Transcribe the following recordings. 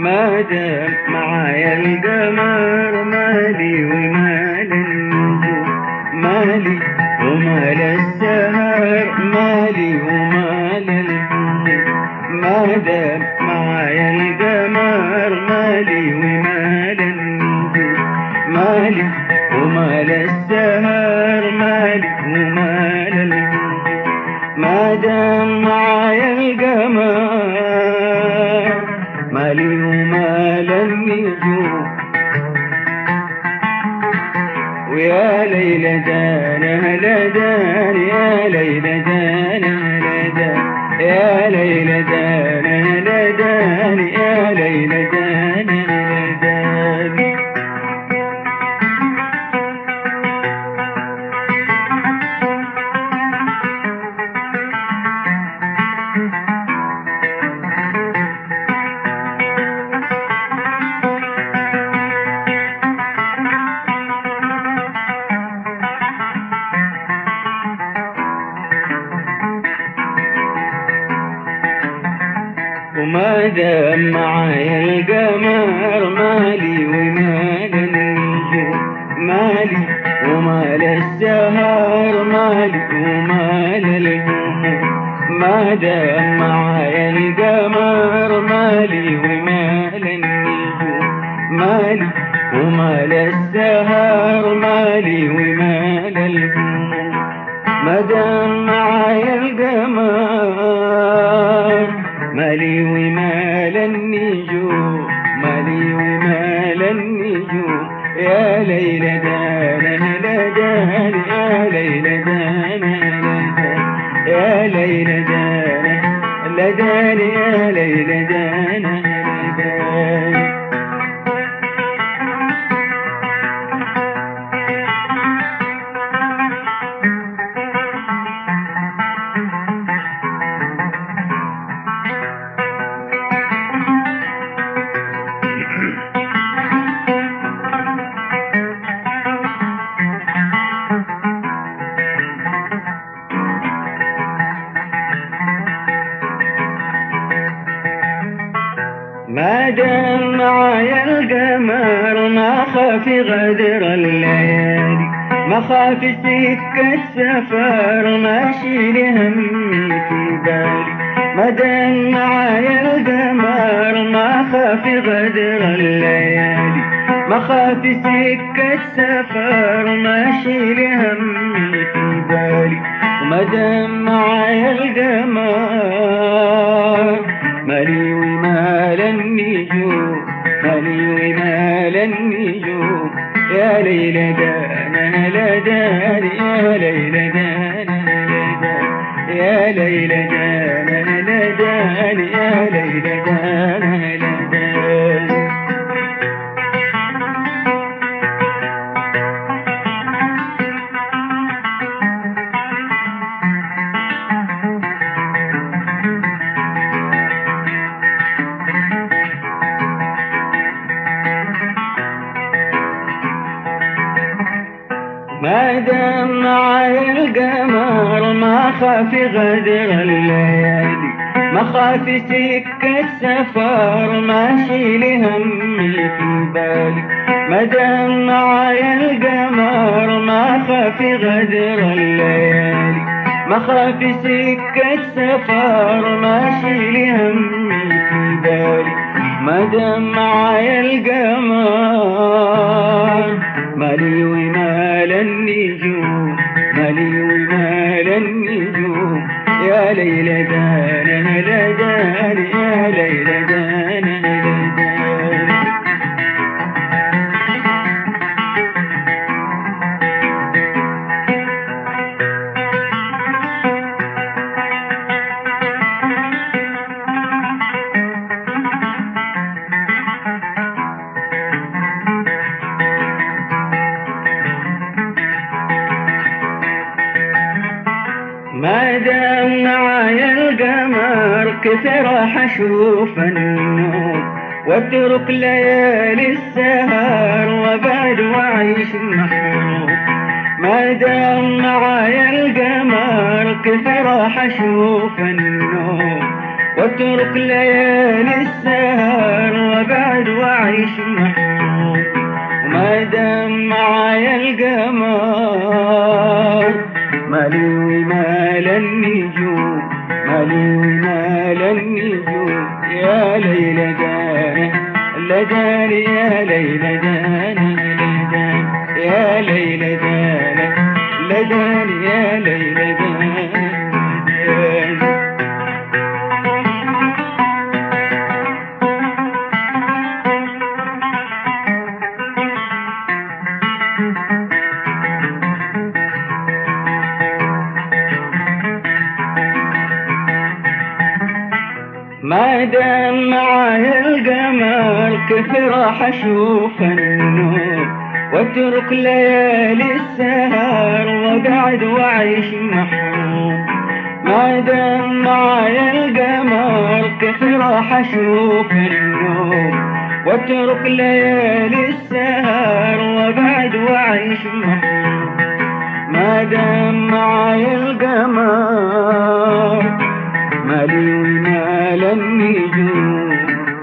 ما دام معايا القمر مالي ومال النجوم مالي ومال السهر مالي ومال الهموم ما دام معايا القمر مالي ومال النجوم مالي ومال السهر مالي ومال الهموم ما دام معايا القمر مالي ومال النجوم ويا ليلى دانا لدان يا ليلى دانا لدان يا ليلى دانا لدان يا ليلى دانا لدان وما دام معايا القمر مالي ومال النجوم مالي ومال السهر مالي ومال الهموم ما دام معايا القمر مالي ومال النجوم مالي ومال السهر مالي ومال الهموم ما دام معايا القمر مالي ومال النجوم مالي ومال النجوم يا ليلى دانا لدان يا ليلى دانا لدان يا ليلى دانا لدان يا ليلى دانا لدان ما دام معايا القمر ما خافي غدر الليالي ما خافي سكة سفر ماشي همي في بالي ما دام معايا القمر ما خافي غدر الليالي ما خافي سكة سفر ماشي همي في بالي وما دام معايا القمر مالي ومال النجوم مالي ومال النجوم يا ليلى دانا لدان يا ليلى دانا لدان يا ليلى دانا لدان يا ليلى دانا لدان ما دام معايا القمر ما خافي غدر الليالي ما خافي سكة سفر ماشي لهمي في بالي ما دام معايا القمر ما خافي غدر الليالي ما خافي سكة سفر ماشي لهمي في بالي ما دام معايا القمر مالي ومال النجوم مالي ومال النجوم يا ليلى دانا لدان يا ليلى دانا لدان ما دام معايا القمر كثر حشوف النوم واترك ليالي السهر وبعد واعيش محروم ما دام معايا القمر كثر حشوف النوم واترك ليالي السهر وبعد وعيش محروم وما دام معايا القمر مالي ومال النجوم مالي ومال النجوم يا ليلى دانا لداني يا ليلى دانا لدان يا ليلى دانا لداني يا ليلى دانا لدان ما دام معايا القمر كيف راح اشوف النور واترك ليالي السهر وقعد واعيش محروم ما دام معايا القمر كيف راح اشوف النور واترك ليالي السهر وقعد واعيش محروم ما دام معايا القمر مالي ومال النجوم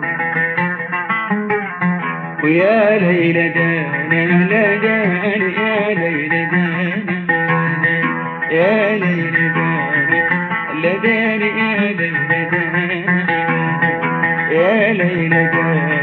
ويا ليلى دانا لدان يا ليلى دانا يا ليلى دانا لدان يا ليلى دانا يا ليلى دانا